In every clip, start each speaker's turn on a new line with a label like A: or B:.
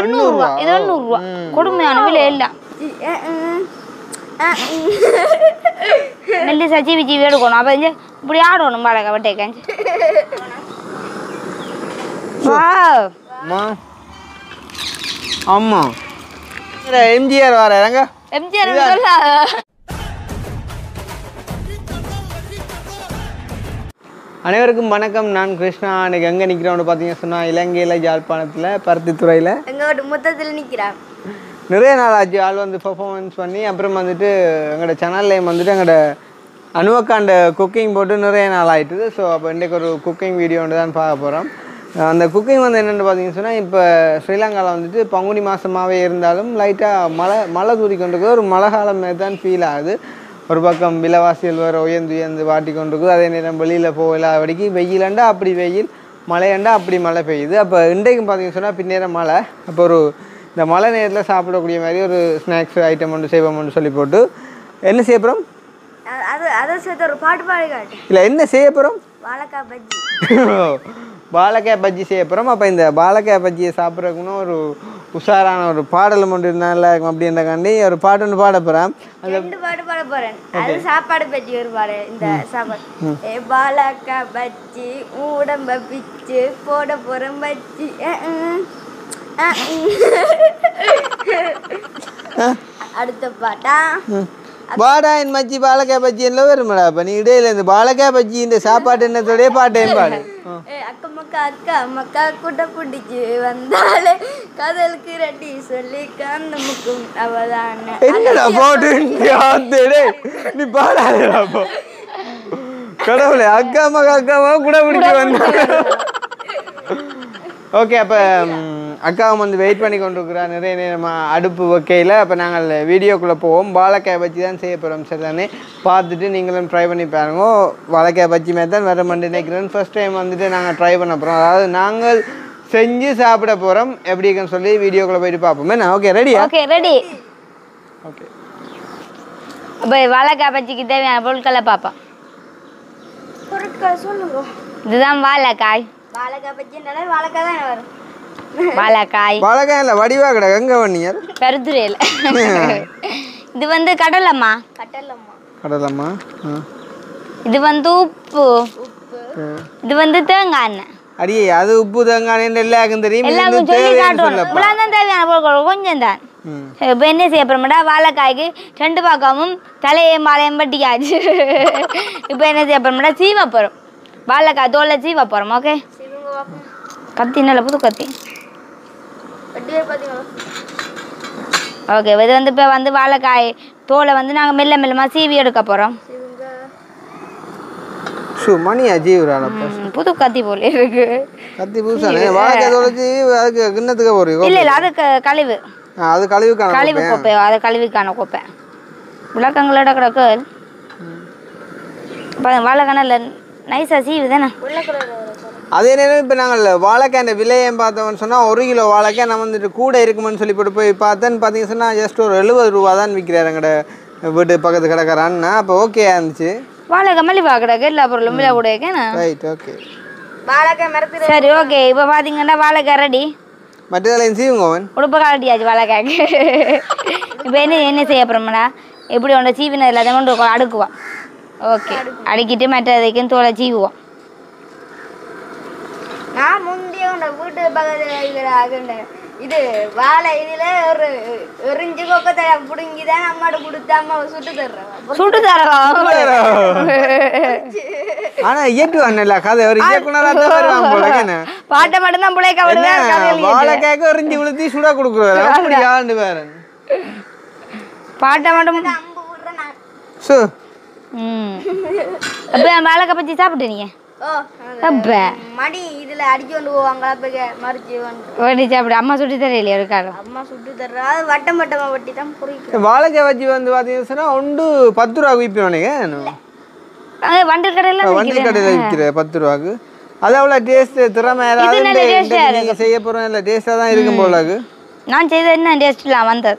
A: எண்ணூறுரூவா இது எண்ணூறுரூவா கொடுமையான விலை எல்லாம் நெல்லி சச்சி விச்சி எடுக்கணும் அப்போ இங்கே இப்படி ஆடணும் வாடகை வட்டைக்காஞ்சி வா
B: அம்மா ஆமா எம்ஜிஆர் வராங்க
A: எம்ஜிஆர் சொல்ல
B: அனைவருக்கும் வணக்கம் நான் கிருஷ்ணா அன்னைக்கு எங்கே நிற்கிறோம்னு பார்த்தீங்கன்னா சொன்னால் இலங்கையில் யாழ்ப்பாணத்தில் பருத்தித்துறையில்
C: எங்களோட மொத்தத்தில் நிற்கிறான்
B: நிறைய நாள் ஆச்சு ஆள் வந்து பெர்ஃபார்மன்ஸ் பண்ணி அப்புறம் வந்துட்டு எங்களோட சேனல்லையும் வந்துட்டு எங்களோட அனுவக்காண்ட குக்கிங் போட்டு நிறைய நாள் ஆயிட்டுது ஸோ அப்போ இன்றைக்கு ஒரு குக்கிங் வீடியோ ஒன்று தான் பார்க்க போகிறோம் அந்த குக்கிங் வந்து என்னென்னு பார்த்தீங்கன்னு சொன்னால் இப்போ ஸ்ரீலங்காவில் வந்துட்டு பங்குனி மாதமாகவே இருந்தாலும் லைட்டாக மழை மழை தூரி கொண்டிருக்குது ஒரு மழை காலம் மாதிரி தான் ஃபீல் ஆகுது ஒரு பக்கம் விலைவாசிகள் வேறு உயர்ந்து உயர்ந்து வாட்டி கொண்டிருக்குது அதே நேரம் வெளியில் போகல வரைக்கு வெயிலண்டா அப்படி வெயில் மழையண்டா அப்படி மழை பெய்யுது அப்போ இன்றைக்கும் பார்த்தீங்கன்னு சொன்னால் பின்னேரம் மழை அப்போ ஒரு இந்த மழை நேரத்தில் சாப்பிடக்கூடிய மாதிரி ஒரு ஸ்நாக்ஸ் ஐட்டம் ஒன்று செய்வோம் ஒன்று சொல்லி போட்டு என்ன செய்ய போகிறோம்
C: அ- அது அதை சேர்த்து ஒரு பாட்டு பாடி காட்டு
B: இல்லை என்ன செய்ய போகிறோம்
C: வாழைக்காய் பஜ்ஜி
B: பாலக்காய் பஜ்ஜி செய்ய போகிறோம் அப்போ இந்த பாலக்காய் பஜ்ஜியை சாப்பிட்றதுக்குன்னு ஒரு உஷாரான ஒரு பாடல் ஒன்று இருந்தால் நல்லா இருக்கும் அப்படின்றக்காண்டி ஒரு பாட்டு ஒன்று பாட போகிறேன்
C: ரெண்டு பாட்டு பாட போறேன் அது சாப்பாடு பஜ்ஜி ஒரு பாடு இந்த சாப்பாடு ஏ வாழைக்காய் பஜ்ஜி உடம்ப பிச்சு போட போறேன் பஜ்ஜி அஹ், அஹ். அஹ், அஹ். அடுத்த பாட்டா
B: வாடா என் மச்சி பாலக்காய் பஜ்ஜி எல்லாம் வருமாடா அப்போ நீ இடையில இந்த பாலக்காய் பஜ்ஜி இந்த சாப்பாட்டு என்னத்தோடய பாட்டேன் பாடு
C: ஏ அக்கா மக்கா அக்கா மக்கா குட்டை பிடிச்சு வந்தாலே காதலுக்கு ரெட்டி சொல்லி கண்ணுமுக்கும் அவதான
B: என்னடா போட்டு டேய் நீ பாடாதடா அப்போ கடவுளே அக்கா மகா அக்காவா கூட பிடிச்சி வந்தாங்க ஓகே அப்போ அக்காவும் வந்து வெயிட் பண்ணி கொண்டிருக்கிறா நிறைய நேரமாக அடுப்பு வைக்கையில் அப்போ நாங்கள் வீடியோக்குள்ளே போவோம் வாழைக்காய் பஜ்ஜி தான் செய்ய போகிறோம் சரி தானே பார்த்துட்டு நீங்களும் ட்ரை பண்ணி பாருங்க வாழைக்காய் பஜ்ஜி மாதிரி தான் வர மண்டு நினைக்கிறேன் ஃபர்ஸ்ட் டைம் வந்துட்டு நாங்கள் ட்ரை பண்ண போகிறோம் அதாவது நாங்கள் செஞ்சு சாப்பிட போகிறோம் எப்படி இருக்குன்னு சொல்லி வீடியோக்குள்ளே போயிட்டு பார்ப்போம் என்ன ஓகே ரெடியா
A: ஓகே ரெடி
B: ஓகே
A: அப்போ வாழைக்காய் பஜ்ஜிக்கு தேவையான பொருட்களை பார்ப்போம்
C: பொருட்களை சொல்லுங்க
A: இதுதான் வாழைக்காய்
C: வாழைக்காய் பஜ்ஜினாலே வாழைக்காய் தான் வரும்
A: வாழைக்காய்
B: வாழைக்காய் இல்லை வடிவா கிடக்கு எங்கே வண்ணியர்
A: கருத்துரையில் இது வந்து கடலைம்மா
C: கட்டலம்மா
B: கடலம்மா ஆ
A: இது வந்து உப்பு இது வந்து தேங்காய் எண்ணெய்
B: அடியே அது உப்பு தேங்காய் எல்லாருக்கும் தெரியும் இது
A: எல்லாருக்கும்
B: வந்து
A: சொல்லி
B: தேவைன்னு
A: காட்டணும்
B: சொல்லப்பா
A: இவ்வளோ தான் தேவையான பொருட்கள் கொஞ்சம் தான்
B: ம்
A: இப்போ என்ன செய்ய போகிறோம்டா வாழைக்காய்க்கு ரெண்டு பக்கமும் தலையும் மாலையும் பட்டிக்காச்சு இப்போ என்ன செய்ய போகிறோம்டா சீவ போகிறோம் வாழைக்காய் தோலை சீவ போகிறோம் ஓகே
C: சிவங்க பார்ப்போம்
A: கத்தி நல்ல புது கத்தி
C: வட்டியே பார்த்தீங்களா
A: ஓகே இது வந்து இப்போ வந்து வாழைக்காய் தோலை வந்து நாங்கள் மெல்ல மெல்லமாக சீவி எடுக்க போகிறோம்
C: சிவங்க
B: ஷூ மணி அஜீவராலப்பா
A: புது கத்தி போல இருக்கு
B: கத்தி பூசானே வாழைக்காய் தொலைச்சி அதுக்கு கிண்ணத்துக்கு போறீங்க
A: இல்லை இல்லை அது க- கழிவு
B: அது கழிவுக்கான
A: கழிவு கோப்பை அது கழிவுக்கான கோப்பை விளக்கங்களோட கிடக்கு வாழைக்கான நைஸாக சீவு தானே
C: உள்ள கலர்
B: அதே நேரம் இப்போ நாங்கள் வாழைக்காய் அந்த விலையம் பார்த்தோம்னு சொன்னால் ஒரு கிலோ வாழைக்காய் நம்ம வந்துட்டு கூட இருக்குமென்னு சொல்லி போட்டு போய் பார்த்தேன்னு பார்த்தீங்கன்னு சொன்னால் ஜஸ்ட் ஒரு எழுபது ரூபா தான் விற்கிறாரு எங்கட வீட்டு பக்கத்து கிடக்கிறான்னா அப்போ ஓகே இருந்துச்சு
A: வாழைக்காய் மலிவா கிடக்கு எல்லா பொருளும் விலை கூட இருக்கேன்
B: ரைட் ஓகே
C: வாழைக்காய் மரத்தில்
A: சரி ஓகே இப்போ பார்த்தீங்கன்னா வாழைக்காய் ரெடி
B: மற்றதெல்லாம் சீவுங்கவன்
A: உடுப்பு காலட்டியாச்சு வாழைக்காய்க்கு இப்போ என்ன என்ன செய்ய போகிறோம்னா எப்படி ஒன்று சீவினது இல்லாத கொண்டு அடுக்குவோம் ஓகே அடுக்கிட்டு மற்றதைக்கும் தோலை சீவுவோம்
C: நான் முந்தைய உண்ட வீட்டு பக்கத்தில் இருக்கிற அகண்ட இது வாழை இதுல ஒரு எரிஞ்சு கொக்கத்தை பிடுங்கி தான் அம்மாட்ட கொடுத்து அம்மாவை சுட்டு தர்றேன்
A: சுட்டு தரோம்
B: ஆனால் இயற்று அண்ணல கதை ஒரு இயக்குனராக தான் வருவாங்க போல என்ன
A: பாட்டை மட்டும்தான் பிள்ளைக்க விடுவேன்
B: வாழைக்காய்க்கு எறிஞ்சு விழுத்தி சுடா கொடுக்குறாரு அப்படி ஆண்டு வேற
A: பாட்டை மட்டும்
C: அம்பு விடுறேன் நான்
B: சு
A: ம் அப்போ வாழைக்காய் பச்சி சாப்பிட்டு நீங்கள்
C: ஓ
A: அப்போ
C: மடி இதுல அடிச்சு கொண்டு போவாங்களா இப்போ மறிச்சு வந்து
A: ஓடி சாப்பிடு அம்மா சுட்டு தரையிலையா ஒரு காலம்
C: அம்மா சுட்டு தர்றா அது வட்டம் வட்டமா வட்டி தான் பொறிக்கும்
B: வாழைக்காய் வச்சு வந்து பார்த்தீங்கன்னா சொன்னா ஒன்று பத்து ரூபா விற்பினோனே
A: அங்கே வண்டல் கடையில்
B: வண்டி கடையில் விற்கிற பத்து ரூபாக்கு அது அவ்வளோ டேஸ்ட் திறமை
A: இது நல்ல taste ஆ
B: நீங்கள் செய்ய போகிறோம் இல்லை டேஸ்ட்டாக தான் இருக்கும் போலாக்கு
A: நான் செய்த என்ன டேஸ்ட்லாம் வந்தது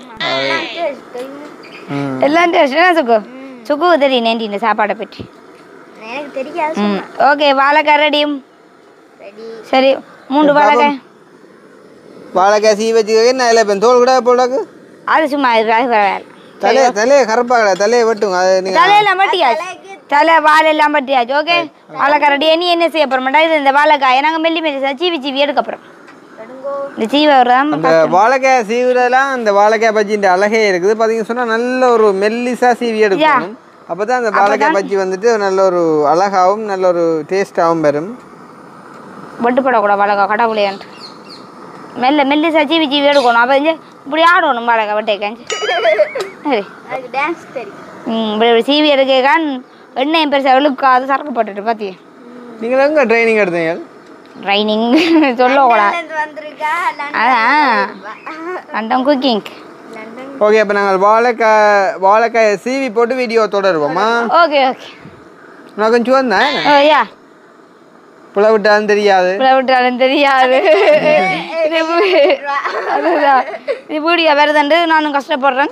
B: ம்
A: எல்லாம் டேஸ்ட் என்ன சுக்கு சுக்கு தெரியும் நேண்டி இந்த சாப்பாடை பற்றி
C: எனக்கு தெரியாது
A: ம் ஓகே வாழைக்காய் ரெடியும்
C: ரெடி
A: சரி மூன்று வாழைக்காய்
B: வாழைக்காய் சீ வச்சுக்க என்ன இல்லை இப்போ தோல் கூட போடாக்கு
A: அது சும்மா இது வேற வேற
B: தலையை தலையை கருப்பாகல தலையை வெட்டுங்க அது நீங்கள்
A: தலையெல்லாம் பட்டியாச்சு தலை வாழெல்லாம் பட்டியாச்சு ஓகே வாழைக்காய் ரெடி நீ என்ன செய்ய போகிறோம்டா இது இந்த வாழைக்காயை நாங்கள் மெல்லி மெல்லி சீவி சீவி எடுக்க போகிறோம் இந்த சீவை தான்
B: அந்த வாழைக்காய் சீவுறதுலாம் அந்த வாழைக்காய் பஜ்ஜின்ற அழகே இருக்குது பார்த்தீங்கன்னு சொன்னால் நல்ல ஒரு மெல்லிசா சீவி எடுக்கணும் அப்போ தான் அந்த வாழைக்காய் பஜ்ஜி வந்துட்டு நல்ல ஒரு அழகாகவும் நல்ல ஒரு டேஸ்டாகவும் வரும்
A: வெட்டுப்படக்கூடாது வாழைக்காய் கடவுளையான்ட்டு மெல்ல மெல்லி சீவி சீவி எடுக்கணும் அப்போ வந்து இப்படி ஆடணும் வாழைக்காய் வெட்டைக்காஞ்சு சரி
C: அதுக்கு டான்ஸ் தெரியும்
A: ம் இப்படி இப்படி சீவி எடுக்கான் எண்ணெய் பெருசாக இழுக்காது சரக்கு போட்டுட்டு பார்த்தியே
B: நீங்கள் எங்கே ட்ரைனிங் எடுத்தீங்க
A: ட்ரைனிங் சொல்லக்கூடாது
C: லண்டன்ல வந்திருக்கா
A: அதான் லண்டன் குக்கிங்
C: லண்டன்
B: ஓகே அப்போ நாங்கள் வாழைக்காய் வாழைக்காயை சீவி போட்டு வீடியோ தொடருவோமா
A: ஓகே ஓகே
B: நான் கொஞ்சம் வந்தேன்
A: ஓ யா
B: புல விட்டாலும் தெரியாது
A: இவ்வளோ விட்டாலும் தெரியாது இது வீ- அதுதான் இது வீடியோ வருதுண்டு நானும் கஷ்டப்படுறேன்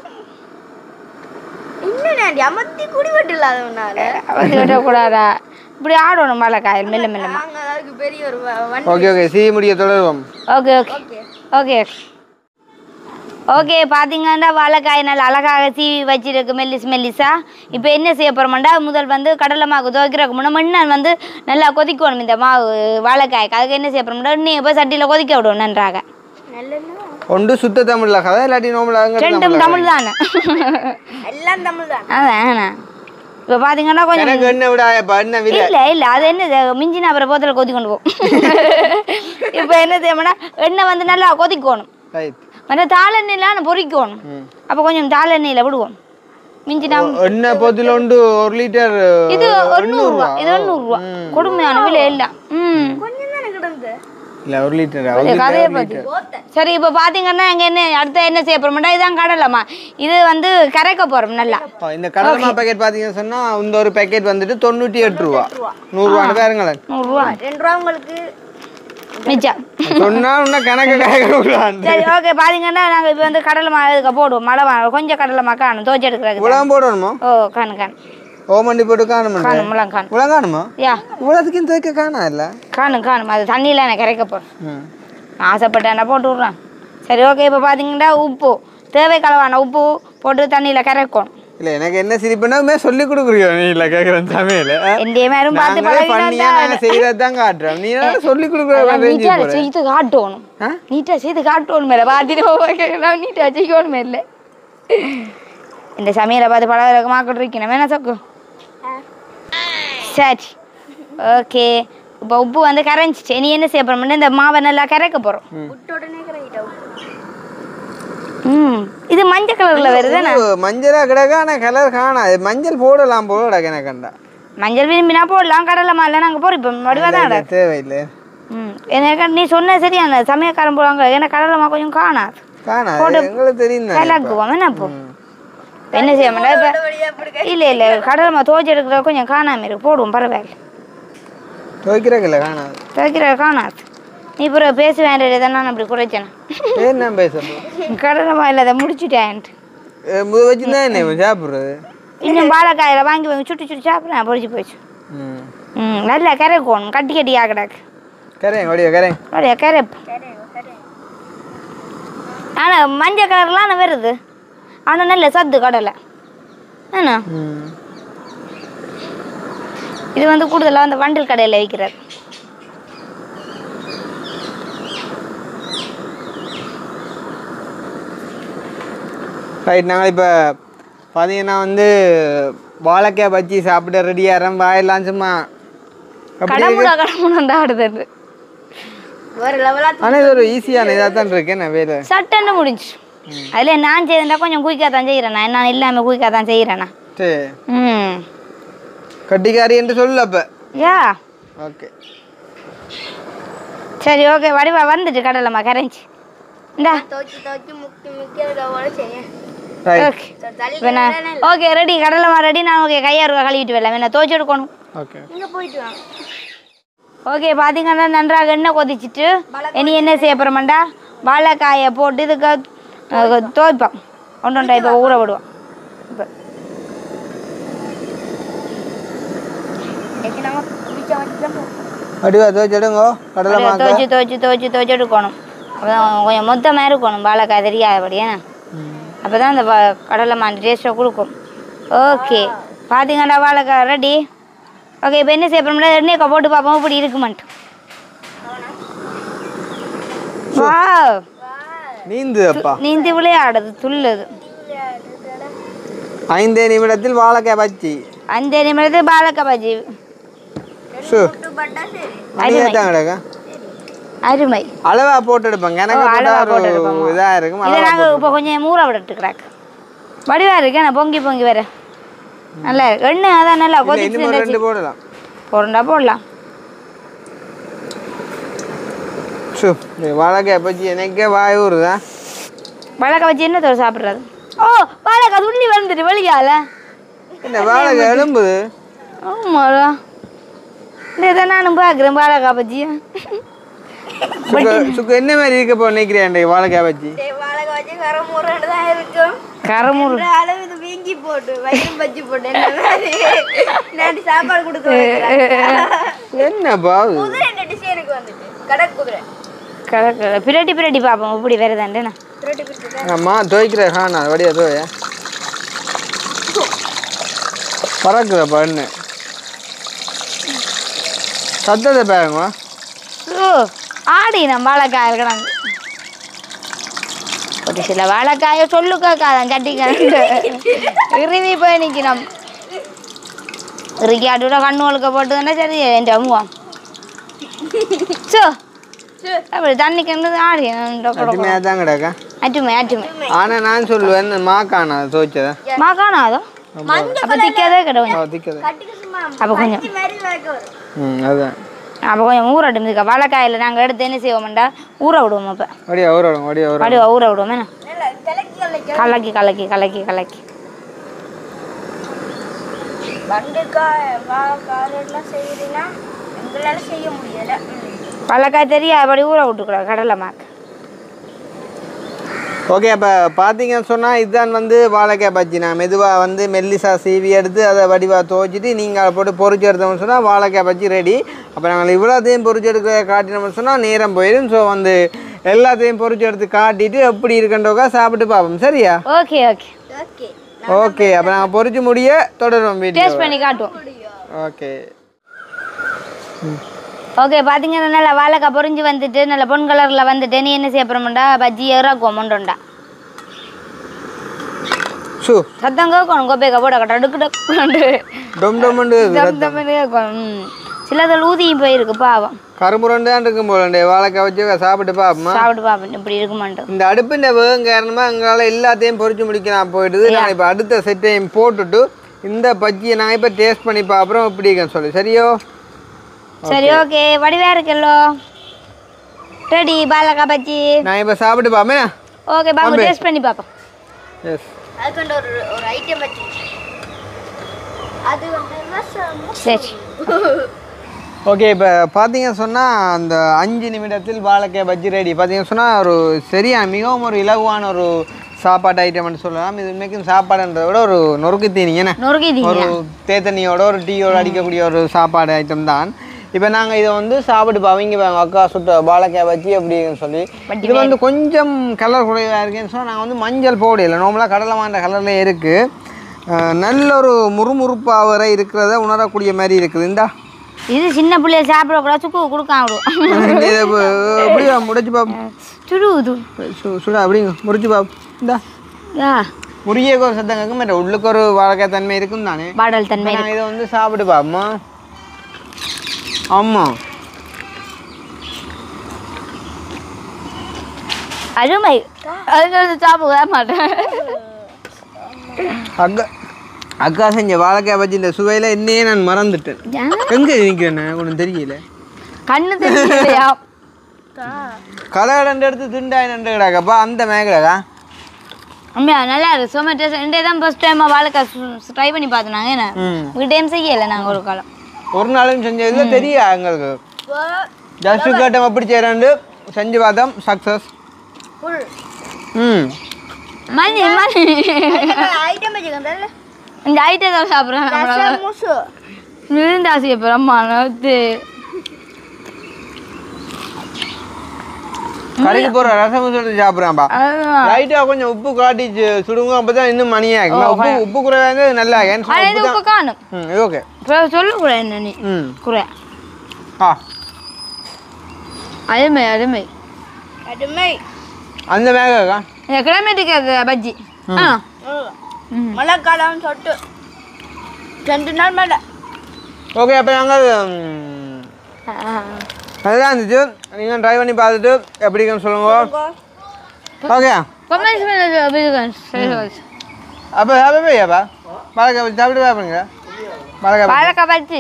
C: இன்னும் நாண்டி அமர்த்தி குடிவட்டு இல்லாதவனால
A: வந்து விடக்கூடாதா இப்படி ஆடணும் வாழைக்காயில் மெல்ல மெல்லமா
C: நாங்க அதுக்கு பெரிய ஒரு வ- வண்டி
B: ஓகே ஓகே சீவி முடிய தொடருவோம்
A: ஓகே ஓகே ஓகே ஓகே பார்த்தீங்கன்னா வாழைக்காய் நல்லா அழகாக சீவி வச்சிருக்கு மெல்லிஸ் மெல்லிஸா இப்போ என்ன செய்ய போகிறோம்டா முதல் வந்து கடலை மாவு துவைக்கிறதுக்கு முன்னே மண்ணன் வந்து நல்லா கொதிக்கணும் இந்த மாவு வாழைக்காய்க்கு அதுக்கு என்ன செய்ய போகிறோம்டா எண்ணெயை போய் சட்டியில் கொதிக்க விடுவோம் நன்றாக
C: நல்ல
B: ஒன்று சுத்த தமிழில் கதை இல்லாட்டி நோம்பலாங்க
A: ரெண்டும் தமிழ் தானே
C: எல்லாம் தமிழ் தான்
A: அதான் இப்போ பார்த்தீங்கன்னா கொஞ்சம்
B: எனக்கு என்ன விட என்ன விலை
A: இல்லை இல்லை அது என்ன மிஞ்சின அப்புறம் போத்தில் கொதி கொண்டு போகும் இப்போ என்ன செய்யணும்னா எண்ணெய் வந்து நல்லா கொதிக்கணும்
B: ரைட்
A: மற்ற தாளெண்ணெயில் பொரிக்கணும் அப்போ கொஞ்சம் தாளெண்ணெயில் விடுவோம் மிஞ்சினா
B: எண்ணெய் பொதில் உண்டு ஒரு லிட்டர்
A: இது ஒரு நூறுரூவா இது ஒரு நூறுரூவா கொடுமையான விலை இல்லை ம்
C: கொஞ்சம் தானே கிடந்து
B: இல்லை ஒரு லிட்டர்
A: இது கதையை பற்றி சரி இப்போ பார்த்தீங்கன்னா எங்க என்ன அடுத்த என்ன செய்ய போகிறோம்னா இதுதான் கடலைம்மா இது வந்து கரைக்க போகிறோம் நல்லா
B: இந்த கடலைமா பேக்கெட் பார்த்தீங்கன்னு சொன்னால் இந்த ஒரு பேக்கெட் வந்துட்டு தொண்ணூற்றி எட்டு ரூபா நூறுரூவான்னு பாருங்களேன்
A: நூறுரூவா
C: ரெண்டு ரூபா உங்களுக்கு
A: மிச்சம்
B: சொன்னா இன்னும் கணக்கு கணக்கு
A: சரி ஓகே பார்த்தீங்கன்னா நாங்கள் இப்போ வந்து கடலை மா இதுக்கு போடுவோம் மழை மா- கொஞ்சம் கடலை மா காணும் தோச்சு எடுக்கிறதுக்கு
B: இவ்வளோ போடணுமா
A: ஓ காணு காணு
B: ஓமண்டி போட்டு காணுமா
A: காணும் முலாம் காணும்
B: இவ்வளோ காணுமா
A: யா
B: இவ்வளோத்துக்கும் துவைக்க காணா இல்லை
A: காணும் காணும் அது தண்ணியில் எனக்கு கரைக்க போகிறேன்
B: ம்
A: ஆசைப்பட்டேன்னா போட்டு விட்றேன் சரி ஓகே இப்போ பார்த்தீங்கன்னா உப்பு தேவை கலவான உப்பு போட்டு தண்ணியில் கரைக்கணும்
B: இல்லை எனக்கு என்ன சிரிப்புனாமே சொல்லி கொடுக்குறியோ நீ இல்லை கேட்குறேன் சமையல்
A: எந்த மேலும் பார்த்து
B: நாங்களே பண்ணியா
A: பழகினா
B: நாங்கள் செய்யறது தான் காட்டுறோம் நீ என்ன சொல்லி கொடுக்குற
A: நீட்டாக செய்து காட்டணும்
B: ஆ?
A: நீட்டாக செய்து காட்டணும் மேலே பார்த்துட்டு நீட்டாக செய்யணும் இல்லை இந்த சமையலை பார்த்து பழகிறதுக்கு மாக்கிட்டு இருக்கணும் என்ன சொக்கு சரி ஓகே இப்போ உப்பு வந்து கரைஞ்சிச்சு நீ என்ன செய்ய போகிறோம்னா இந்த மாவை நல்லா கரைக்க போகிறோம்
C: விட்ட உடனே கிடைக்கிட்டோம்
A: ம் இது மஞ்சள் கலரில் வருதுண்ணா
B: மஞ்சளா கிடக்க ஆனால் கலர் காணாது மஞ்சள் போடலாம் போல கிடக்கு எனக்கு கண்டா
A: மஞ்சள் விரும்பினா போடலாம் கடலை மாலை நாங்கள் பொறிப்போம் வடிவாக தான் கிடக்கு
B: தேவையில்லை
A: ம் எனக்கு நீ சொன்ன சரி அந்த சமயக்காரன் போடுவாங்க ஏன்னா கடலை மா கொஞ்சம் காணாது
B: காணாது எங்களுக்கு தெரியும் தானே.
A: கலக்குவோம் என்ன இப்போ என்ன செய்ய மாட்டேன் இப்போ இல்லை இல்லை கடலை மா துவச்சி எடுக்கிற கொஞ்சம் காணாம இருக்கு போடுவோம் பரவாயில்ல
B: துவைக்கிறக்கில்ல காணாது
A: துவைக்கிற காணாது நீ இப்போ பேச வேண்டியது தான் நான் அப்படி குறைச்சேன்
B: ஏன் நான் பேசுறேன்
A: கடலை மா இல்லை அதை முடிச்சுட்டேன்ட்டு
B: வச்சு தான் என்ன சாப்பிட்றது
A: இன்னும் வாழைக்காயில் வாங்கி வாங்கி சுட்டு சுட்டு சாப்பிட்றேன் பொறிச்சு போச்சு
B: ம்
A: ம் நல்லா கரைக்கணும் கட்டி கட்டியாக கிடக்கு
B: கரையன் வடிவ கரையன்
A: அப்படியே கரைப்பு ஆனால் மஞ்சள் கலர்லாம் வருது ஆனால் நல்ல சத்து கடலை என்ன
B: ம்
A: இது வந்து கூடுதலாக அந்த வண்டல் கடையில் விற்கிறது
B: ரைட் நாங்கள் இப்போ பார்த்தீங்கன்னா வந்து வாழைக்காய் பஜ்ஜி சாப்பிட ரெடியாகிறோம் வாயெல்லாம் சும்மா அப்படி
A: கடமுடா கடமுடா ஆடுது
C: ஒரு லெவலா
B: ஆனால் இது ஒரு ஈஸியான இதாக தான் இருக்கு என்ன வேலை
A: சட்டன்னு முடிஞ்சு அதில் நான் செய்தேன்டா கொஞ்சம் குயிக்காக தான் செய்கிறேன் நான் நான் இல்லாமல் குயிக்காக தான் செய்கிறேண்ணா
B: சரி
A: ம்
B: கட்டிக்காரி என்று சொல்லு அப்போ
A: யா
B: ஓகே
A: சரி ஓகே வடிவா வந்துட்டு கடலைம்மா கரைஞ்சி இந்தா
C: துவச்சி துவச்சி முக்கி முக்கி அதுக்கப்புறம் செய்ய
B: ரைட்
A: ஓகே இப்போ நான் ஓகே ரெடி கடலைம்மா ரெடி நான் ஓகே கையாறு கழுவிட்டு வரலாம் என்ன துவச்சி எடுக்கணும்
B: ஓகே
C: நீங்க போயிட்டு வாங்க
A: ஓகே பார்த்தீங்கன்னா நன்றாக எண்ணெய் கொதிச்சிட்டு இனி என்ன செய்ய போகிறோம்டா வாழைக்காயை போட்டு இதுக்கு அஹ், துவைப்போம் ஒன்று ஒன்றா இப்போ ஊற விடுவோம் இப்போ
C: இன்னைக்கு நம்ம பிடிச்ச வச்சு தான் போவோம்
B: வடிவா துவைச்சிடுங்கோ கடலை மாக்கா
A: துவைச்சி துவைச்சி துவைச்சி துவைச்சி எடுக்கணும் அப்பதான் கொஞ்சம் மொத்தமாக இருக்கணும் வாழைக்காய் தெரியாதபடி ஏன்னா அப்போ தான் அந்த வ- கடலை மாண்டி டேஸ்ட்டை கொடுக்கும் ஓகே பார்த்தீங்கடா வாழைக்காய் ரெடி ஓகே இப்போ என்ன செய்ய போகிறோம்னா எண்ணெய் போட்டு பார்ப்போம் இப்படி இருக்குமான்ட்டு வா
B: நீந்து அப்பா
A: நீந்தி விளையாடுது துள்ளுது
B: ஐந்தே நிமிடத்தில் வாழைக்காய் பச்சி
A: அந்த நிமிடத்து வாழைக்காய் பஜ்ஜி
B: ஷூ
C: பட்டா சரி
B: மணியே தான் கிடக்கா
A: அருமை
B: அளவா போட்டு எடுப்பாங்க எனக்கு
A: ஓ, அளவா
B: போட்டா
A: போட்டு
B: ஒரு
A: எடுப்பாங்க.
B: இதா இருக்கும்
A: இதை
B: அளவா
A: நாங்கள் இப்போ கொஞ்சம் ஊற விட்டுக்கிறாக்கு வடிவாக இருக்கு நான் பொங்கி பொங்கி வர நல்லா இருக்கு எண்ணெய் அதான் நல்லா
B: போட்டு- இல்ல, இன்னும் ஒரு ரெண்டு
A: கொதிச்சு
B: போடலாம்
A: போடண்டா போடலாம்
B: ஷூ இந்த வாழைக்காய் பச்சி எனக்கே வாய் ஊறுதா
A: வாழைக்காய் வச்சு என்ன தோறு சாப்பிட்றது ஓ வாழைக்காய் துள்ளி வந்துட்டு வெளியால
B: இந்த வாழைக்காய் எழும்புது
A: ஆமாடா இந்த இதை நானும் பார்க்குறேன் வாழைக்காய் பஜ்ஜி
B: சுக்கு சுக்கு என்ன மாதிரி இருக்க போ நினைக்கிறேன் வாழைக்காய் பச்சி
C: வாழகை வச்சு கரை முறைன்னு தான் இருக்கும்
A: கரமுறு
C: இந்த அளவு இது வீங்கி போட்டு வயிறு பஜ்ஜி போட்டு என்ன மாதிரி நாட்டி சாப்பாடு கொடுக்க
B: என்னப்பா இது?
C: குதிரை என்ன டிசைனுக்கு வந்துட்டு கடை குதிரை
A: கரெக்ட் பிரட்டி பிரட்டி பார்ப்போம் இப்படி வருதாண்டேண்ணா
C: திருட்டு பிடிச்சிட்டு
B: அம்மா துவைக்கிற காணா வடியா துவைய பறக்குதப்பா என்ன சத்தத்தை பாருங்க
A: ஓ ஆடி நம்ம வாழைக்காய் இருக்கிறாங்க ஒரு சில வாழைக்காயை சொல்லு கேட்காதான் சட்டிக்காரன் இறுதி போய் நிற்கணும் இறுக்கி அடியோட கண்ணு ஒழுக்க போட்டுதானே சரி என் அம்முவான் சோ அப்படி தண்ணி கிணறு ஆடி
B: அட்டுமையாக தான் கிடக்கா
A: அட்டுமை அட்டுமை
B: ஆனா நான் சொல்லுவேன் இந்த மா காணா துவைச்சதை
A: மா காணாதோ அப்போ திக்காதே கிடையாது
B: திக்கது
C: கட்டிக்க சும்மா
A: அப்போ கொஞ்சம்
C: அஞ்சு மாதிரி வைக்க வரும்
B: ம் அதுதான்
A: அப்போ கொஞ்சம் ஊறட்டும் இதுக்கு வாழைக்காயில் நாங்கள் எடுத்து என்ன செய்வோம்டா ஊற விடுவோம் அப்போ
B: வடியா ஊறடும் வடியா ஊறடும்
A: அப்படி ஊற விடுவோம் என்ன
C: நல்லா கிளக்கி கிளக்கி
A: கலக்கி கலக்கி கலக்கி கலக்கி
C: வண்டுக்காய் வாழைக்காய் எல்லாம் செய்யறீங்கன்னா எங்களால செய்ய முடியல
A: வாழைக்காய் தெரியா அப்படி ஊற விட்டுக்கூடாது கடலை மாக்கு
B: ஓகே அப்போ பார்த்தீங்கன்னு சொன்னால் இதுதான் வந்து வாழைக்காய் பஜ்ஜி நான் மெதுவாக வந்து மெல்லிசா சீவி எடுத்து அதை வடிவாக துவைச்சிட்டு நீங்கள் அதை போட்டு பொரிச்சு எடுத்தோம்னு சொன்னால் வாழைக்காய் பஜ்ஜி ரெடி அப்போ நாங்கள் இவ்வளோத்தையும் பொரிச்சு எடுக்க காட்டினோம்னு சொன்னால் நேரம் போயிடும் ஸோ வந்து எல்லாத்தையும் பொரிச்சு எடுத்து காட்டிட்டு எப்படி இருக்குன்றவங்க சாப்பிட்டு பார்ப்போம் சரியா
A: ஓகே ஓகே
C: ஓகே
B: ஓகே அப்போ நாங்கள் பொரிச்சு முடிய தொடருவோம் வீடியோ
A: டேஸ்ட் பண்ணி காட்டுவோம்
B: ஓகே
A: ஓகே பார்த்தீங்கன்னா நல்லா வாழைக்காய் பொரிஞ்சு வந்துட்டு நல்ல பொன் கலரில் வந்துட்டு நீ என்ன செய்ய போகிறோம்டா பஜ்ஜி இறக்குவோம் மொண்டோண்டா
B: ஷூ
A: சத்தம் கேட்கணும் கோப்பைக்கா போட கட்ட அடுக்கு டக்குண்டு
B: டொம் டொம்ண்டு
A: தம் தம்னு கேட்கணும் ம். சிலதில் ஊதியும் போயிருக்கு பாவம்
B: கரும்புரண்டு தான் இருக்கும் போலண்டே வாழைக்காய் வச்சு சாப்பிட்டு பார்ப்போமா
A: சாப்பிட்டு பாப்பேன் இப்படி இருக்குமான்ட்டு
B: இந்த அடுப்பின் வேகம் காரணமாக எங்களால் எல்லாத்தையும் பொரிச்சு முடிக்கலாம் போயிடுது நான் இப்போ அடுத்த செட்டையும் போட்டுட்டு இந்த பஜ்ஜியை நான் இப்போ டேஸ்ட் பண்ணி பார்க்குறோம் எப்படி இருக்குன்னு சொல்லி சரியோ
A: சரி ஓகே வடிவா இருக்கல்லோ ரெடி பாலக்காய் பஜ்ஜி
B: நான் இப்போ சாப்பிட்டு பார்ப்பேன்
A: ஓகே பாபு டேஸ்ட் பண்ணி பார்ப்போம்
B: எஸ்
C: அதுக்கொண்டு ஒரு ஒரு ஐட்டம் வச்சு அது வந்து ரசம்
A: சரி
B: ஓகே இப்போ பார்த்தீங்கன்னு சொன்னால் அந்த அஞ்சு நிமிடத்தில் வாழைக்காய் பஜ்ஜி ரெடி பார்த்தீங்கன்னு சொன்னால் ஒரு சரியான மிகவும் ஒரு இலகுவான ஒரு சாப்பாட்டு ஐட்டம்னு சொல்லலாம் இது உண்மைக்கும் சாப்பாடுன்றதை விட ஒரு நொறுக்கு தீனி என்ன
A: நொறுக்கி
B: ஒரு தேத்தண்ணியோட ஒரு டீயோட அடிக்கக்கூடிய ஒரு சாப்பாடு ஐட்டம் தான் இப்போ நாங்கள் இதை வந்து சாப்பிட்டு பவங்க பாருங்க அக்கா சுட்ட வாழைக்காய் வச்சு அப்படின்னு சொல்லி இது வந்து கொஞ்சம் கலர் குறைவாக இருக்குன்னு சொன்னால் நாங்கள் வந்து மஞ்சள் போடல நார்மலாக கடலை மாண்ட கலரில் இருக்குது நல்ல ஒரு முறுமுறுப்பாக வரை இருக்கிறத உணரக்கூடிய மாதிரி இருக்குது இந்தா
A: இது சின்ன பிள்ளைய சாப்பிடக்கூடாது சுக்கு கொடுக்காம விடும்
B: இந்த இதை இப்ப அப்படியே முடிச்சு பாப்போம்
A: சுடுது
B: சு- சுடா அப்படிங்க முடிச்சு பாப்போம் இந்தா
A: ஆ
B: முறியக்கு ஒரு சத்தம் கேட்க மாட்டேன் உள்ளுக்கு ஒரு வாழைக்காய் தன்மை இருக்கும் தானே
A: பாடல் தன்மை
B: நான் இதை வந்து சாப்பிட்டு பாப்போமா ஆமாம்
A: அருமை அதுக்கு சாப்பிட மாட்டேன்
B: அக்கா அக்கா செஞ்ச வாழைக்காய் பஜ்ஜி இந்த சுவையில் என்னையே நான் மறந்துட்டேன்
A: ஏன்?
B: எங்கே நிற்கிறேன் ஒன்றும் தெரியல
A: கண்ணு தெரியலையா
B: கடை ரெண்டு எடுத்து திண்டாய் ரெண்டு கிடாக்கப்பா அந்த மேகடா
A: உண்மையா நல்லா இருக்கு சோமா டேஸ்ட் ரெண்டே தான் ஃபர்ஸ்ட் டைம் வாழைக்காய் ட்ரை பண்ணி பார்த்தோம் நாங்கள் என்ன
B: ம்
A: வீட்டையும் செய்யலை நாங்கள் ஒரு காலம்
B: ஒரு நாளும் செஞ்சதுல தெரியா எங்களுக்கு ஜஸ்ட் கேட்டோம் அப்படி செய்யறாண்டு செஞ்சு பார்த்தோம் சக்ஸஸ்
C: ஃபுல்
B: ம்
A: மணி மணி
C: ஐட்டம் வச்சுக்கோங்க
A: இந்த ஐட்டத்தை சாப்பிட்றேன்
C: ரசம் முசு
A: விருந்தாசி அப்புறம் மனத்து
B: கடைக்கு போற ரசம் சொல்லிட்டு சாப்பிட்றான்பா
A: அதுதான்.
B: லைட்டா கொஞ்சம் உப்பு காட்டி சு- சுடுங்க அப்பதான் இன்னும் மணியா இருக்கும் உப்பு உப்பு குறைவா இருந்தா நல்லா ஏன்னு
A: ஆனா
B: சொன்னா
A: இது
B: உப்பு
A: உப்பு காணும்
B: தான் ம் இது ஓகே
A: அப்புறம் சொல்லக்கூடாது என்ன நீ
B: ம்
A: குறை
B: ஆ
A: அருமை அருமை
C: கடுமை
B: அந்த மேகக்கா
A: இந்த கிளைமேட்டுக்கு அது பஜ்ஜி ஆ
C: மழை காலம் சொட்டு ரெண்டு நாள் மழை
B: ஓகே அப்போ நாங்கள் ம், அதுதான் இருந்துச்சு நீங்கள் ட்ரை பண்ணி பார்த்துட்டு எப்படின்னு சொல்லுங்க ஓகே
A: கமெண்ட்ஸ்
B: அப்போ ஹாப்பி பையாப்பா மழைக்காய் சாப்பிட்டு பார்ப்பீங்க மழைக்காய்
A: வாழைக்காய் பஜ்ஜி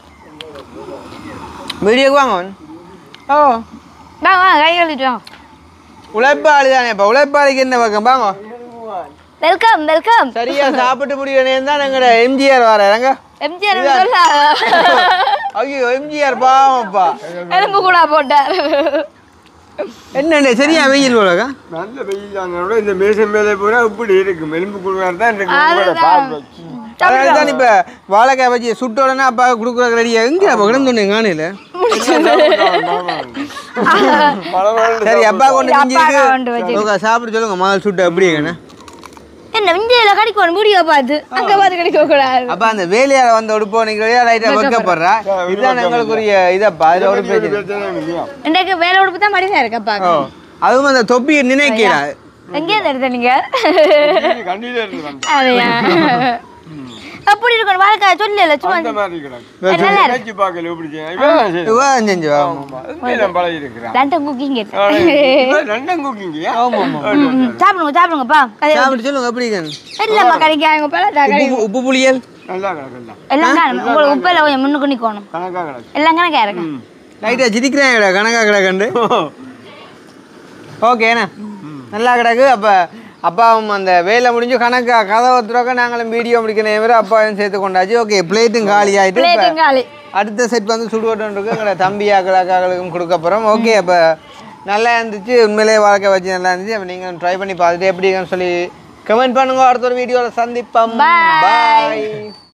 B: வீடியோக்கு வாங்க ஓ
A: வாங்க வாங்க கை கழுவிட்டு வாங்க
B: உழைப்பாளி தானேப்பா உழைப்பாளிக்கு என்ன பக்கம் வாங்க
A: வெல்கம் வெல்கம்
B: சரியா சாப்பிட்டு முடியவே தான் எங்களோட எம்ஜிஆர் வராங்க
A: எம்ஜிஆர் சொல்ல
B: ஐயோ எம்ஜிஆர் பாவம்ப்பா
A: எலும்பு கூட போட்டார்
B: என்னண்ணே சரியா வெயில் போலக்கா
D: நல்ல வெயில் தானோட இந்த மேசம் மேலே பூரா இப்படி இருக்கும் எலும்பு குழுவார் தான் இருக்கு உங்களோட பார்வை.
B: அதனால தான் இப்போ வாழைக்காய் பஜ்ஜி சுட்ட உடனே அப்பா கொடுக்குற ரெடியா எங்கே அப்போ கிடந்தோன்னே காணையில் சரி அப்பா கொண்டு
A: அப்பா கொண்டு
B: செஞ்சிருக்கு ஓகே சாப்பிட்டு சொல்லுங்க முதல் சுட்டு எப்படி இருக்கண்ணே
A: என்ன இந்தியில கடிக்கணும் வீடியோ பார்த்து அங்க பார்த்து கடிக்க கூடாது
B: அப்ப அந்த வேலையால வந்த உடுப்போ நீங்க லைட்டா வைக்கப்படுறா இதுதான் எங்களுக்குரிய இதப்பா அதுல ஒரு பிரச்சனை
D: பிரச்சனை இல்லையா?
A: இன்றைக்கு வேலை உடுப்பு தான் மடிதான் இருக்கப்பா
B: ஓ அதுவும் அந்த தொப்பியை நினைக்கிறா
A: எங்கேருந்து எடுத்த நீங்க
D: இது கண்ணில இருந்து வந்த
A: அதையா அப்படி இருக்கணும் வாழ்க்கை சொல்லல சும்மா
D: அந்த மாதிரி கிடக்கு.
A: நல்லா இருக்கு.
D: நினைச்சு பார்க்கல இப்படி செய்ய. இவன் தான் செய்யணும்.
B: இவன் செஞ்சு
D: ஆமா. எங்கெல்லாம் பழகி இருக்கிறான்.
A: லண்டன் குக்கிங்
D: இவன் லண்டன் குக்கிங்கயா?
A: சாப்பிடுங்க சாப்பிடுங்கப்பா
B: சாப்பிட்டு சொல்லுங்க எப்படி இருக்கணும்
A: இல்லம்மா கறிக்காங்க பழத்தா கறி
B: உப்பு உப்பு புளியல்
D: நல்லா கிடக்கு எல்லாம்.
A: எல்லாம் காணும் உங்களுக்கு உப்பில் கொஞ்சம் முன்னுக்கு நிற்கணும்
D: கணக்கா கிடக்கு.
A: எல்லாம் கணக்கா இருக்கு
B: லைட்டா சிரிக்கிறேன் கணக்கா கிடக்கண்டு ஓகேண்ணா நல்லா கிடக்கு அப்போ அப்பாவும் அந்த வேலை முடிஞ்சு கணக்கா கதவை திறக்க நாங்களும் வீடியோ முடிக்கிற நேரம் அப்பாவும் சேர்த்து கொண்டாச்சு ஓகே பிளேட்டும் காலி ஆயிட்டு இப்ப
A: பிளேட்டும் காலி
B: அடுத்த செட் வந்து சுடுவட்டம் இருக்கு எங்களோட தம்பி அக்கலாக்காக்களுக்கும் கொடுக்க போகிறோம் ஓகே அப்போ நல்லா இருந்துச்சு உண்மையிலேயே வாழ்க்கை வச்சு நல்லா இருந்துச்சு அப்போ நீங்கள் ட்ரை பண்ணி பார்த்துட்டு எப்படின்னு சொல்லி கமெண்ட் பண்ணுங்க அடுத்த ஒரு வீடியோவில் சந்திப்போம்
A: Bye.
B: பாய்